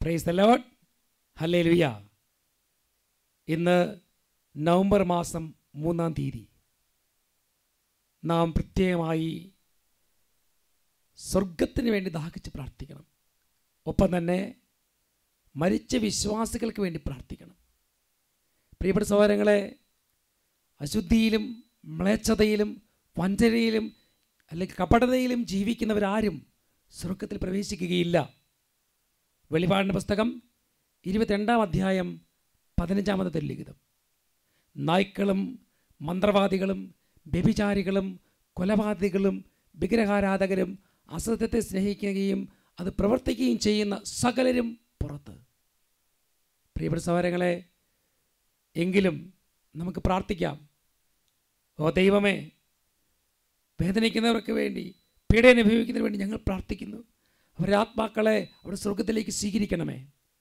praise the load ഹല്ലേ ലുയ ഇന്ന് നവംബർ മാസം മൂന്നാം തീയതി നാം പ്രത്യേകമായി സ്വർഗത്തിന് വേണ്ടി ദാഹിച്ച് പ്രാർത്ഥിക്കണം ഒപ്പം തന്നെ മരിച്ച വിശ്വാസികൾക്ക് വേണ്ടി പ്രാർത്ഥിക്കണം പ്രിയപ്പെട്ട സഹോദരങ്ങളെ അശുദ്ധിയിലും മ്ലേച്ഛതയിലും വഞ്ചനയിലും അല്ലെങ്കിൽ കപടതയിലും ജീവിക്കുന്നവരാരും സ്വർഗത്തിൽ പ്രവേശിക്കുകയില്ല വെളിപാടിൻ്റെ പുസ്തകം ഇരുപത്തിരണ്ടാം അധ്യായം പതിനഞ്ചാമത്തെ ലിഖിതം നായ്ക്കളും മന്ത്രവാദികളും വ്യഭിചാരികളും കൊലപാതകികളും വിഗ്രഹാരാധകരും അസത്യത്തെ സ്നേഹിക്കുകയും അത് പ്രവർത്തിക്കുകയും ചെയ്യുന്ന സകലരും പുറത്ത് പ്രിയപ്പെട്ട സഹോദരങ്ങളെ എങ്കിലും നമുക്ക് പ്രാർത്ഥിക്കാം ഓ ദൈവമേ വേദനിക്കുന്നവർക്ക് വേണ്ടി പീഡ അനുഭവിക്കുന്നതിന് വേണ്ടി ഞങ്ങൾ പ്രാർത്ഥിക്കുന്നു അവരുടെ ആത്മാക്കളെ അവിടെ സ്വർഗത്തിലേക്ക് സ്വീകരിക്കണമേ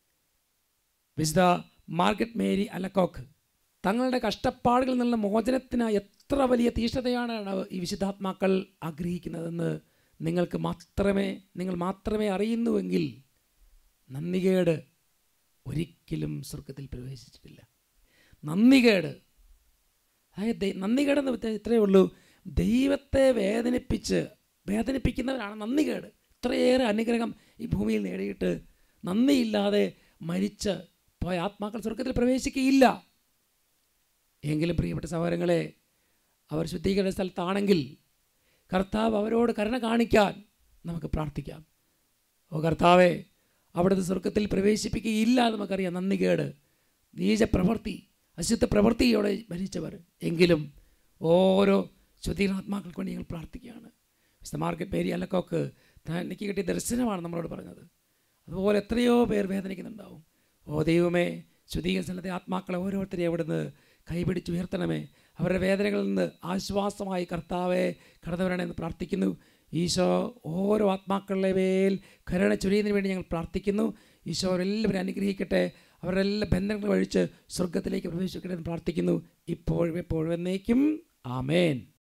വിശുദ്ധ മാർഗറ്റ് മേരി അലക്കോക്ക് തങ്ങളുടെ കഷ്ടപ്പാടുകളിൽ നിന്നുള്ള മോചനത്തിനായി എത്ര വലിയ തീഷ്ണതയാണ് ഈ വിശുദ്ധാത്മാക്കൾ ആഗ്രഹിക്കുന്നതെന്ന് നിങ്ങൾക്ക് മാത്രമേ നിങ്ങൾ മാത്രമേ അറിയുന്നുവെങ്കിൽ നന്ദികേട് ഒരിക്കലും സ്വർഗത്തിൽ പ്രവേശിച്ചിട്ടില്ല നന്ദികേട് അതായത് നന്ദികേടെന്ന് വെച്ചാൽ ഇത്രയേ ഉള്ളൂ ദൈവത്തെ വേദനിപ്പിച്ച് വേദനിപ്പിക്കുന്നവരാണ് നന്ദികേട് ഇത്രയേറെ അനുഗ്രഹം ഈ ഭൂമിയിൽ നേടിയിട്ട് നന്ദിയില്ലാതെ മരിച്ച് പോയ ആത്മാക്കൾ സ്വർഗത്തിൽ പ്രവേശിക്കുകയില്ല എങ്കിലും പ്രിയപ്പെട്ട സഹോദരങ്ങളെ അവർ ശുദ്ധീകരണ സ്ഥലത്താണെങ്കിൽ കർത്താവ് അവരോട് കരുണ കാണിക്കാൻ നമുക്ക് പ്രാർത്ഥിക്കാം ഓ കർത്താവെ അവിടുത്തെ സ്വർഗത്തിൽ പ്രവേശിപ്പിക്കുകയില്ല എന്ന് നമുക്കറിയാം നന്ദികേട് നീച പ്രവൃത്തി അശുദ്ധ പ്രവൃത്തിയോടെ ഭരിച്ചവർ എങ്കിലും ഓരോ ശുദ്ധീകരണാത്മാക്കൾക്ക് വേണ്ടി ഞങ്ങൾ പ്രാർത്ഥിക്കുകയാണ് മിസ്റ്റർ മാർക്കറ്റ് പേരി അല്ലക്കൊക്കെ എനിക്ക് കിട്ടിയ ദർശനമാണ് നമ്മളോട് പറഞ്ഞത് അതുപോലെ എത്രയോ പേർ വേദനിക്കുന്നുണ്ടാവും ഓ ദൈവമേ ശുദ്ധീകരണ സ്ഥലത്തെ ആത്മാക്കളെ ഓരോരുത്തരെയും അവിടുന്ന് കൈപിടിച്ചുയർത്തണമേ അവരുടെ വേദനകളിൽ നിന്ന് ആശ്വാസമായി കർത്താവെ കടന്നവരാണെന്ന് പ്രാർത്ഥിക്കുന്നു ഈശോ ഓരോ ആത്മാക്കളുടെ മേൽ കരുണ ചൊരിയുന്നതിന് വേണ്ടി ഞങ്ങൾ പ്രാർത്ഥിക്കുന്നു ഈശോ അവരെല്ലാവരും അനുഗ്രഹിക്കട്ടെ അവരുടെ എല്ലാ ബന്ധങ്ങൾ വഴിച്ച് സ്വർഗത്തിലേക്ക് പ്രവേശിക്കട്ടെ എന്ന് പ്രാർത്ഥിക്കുന്നു ഇപ്പോഴും എപ്പോഴും എന്നേക്കും ആമേൻ